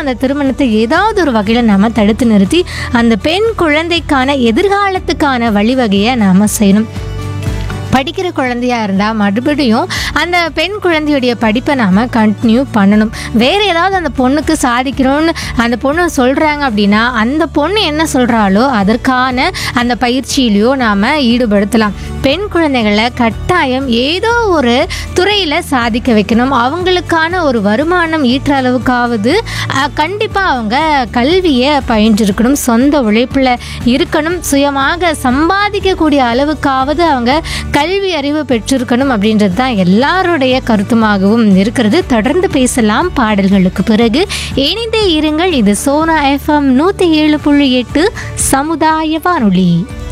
அந்த திருமணத்தை ஏதாவது ஒரு வகையில் நாம் தடுத்து நிறுத்தி அந்த பெண் குழந்தைக்கான எதிர்காலத்துக்கான வழிவகையை நாம் செய்யணும் படிக்கிற குழந்தையா இருந்தால் மறுபடியும் அந்த பெண் குழந்தையுடைய படிப்பை நாம் கண்டினியூ பண்ணணும் வேறு ஏதாவது அந்த பொண்ணுக்கு சாதிக்கணும்னு அந்த பொண்ணு சொல்கிறாங்க அப்படின்னா அந்த பொண்ணு என்ன சொல்கிறாளோ அதற்கான அந்த பயிற்சியிலையோ நாம் ஈடுபடுத்தலாம் பெண் குழந்தைகளை கட்டாயம் ஏதோ ஒரு துறையில் சாதிக்க வைக்கணும் அவங்களுக்கான ஒரு வருமானம் ஈட்டுற அளவுக்காவது கண்டிப்பாக அவங்க கல்வியை பயின்றிருக்கணும் சொந்த உழைப்பில் இருக்கணும் சுயமாக சம்பாதிக்கக்கூடிய அளவுக்காவது அவங்க கல்வி அறிவு பெற்றிருக்கணும் அப்படின்றது தான் எல்லாருடைய கருத்துமாகவும் இருக்கிறது தொடர்ந்து பேசலாம் பாடல்களுக்கு பிறகு இணைந்தே இருங்கள் இது சோனா எஃப்எம் நூற்றி ஏழு புள்ளி எட்டு சமுதாய வானொலி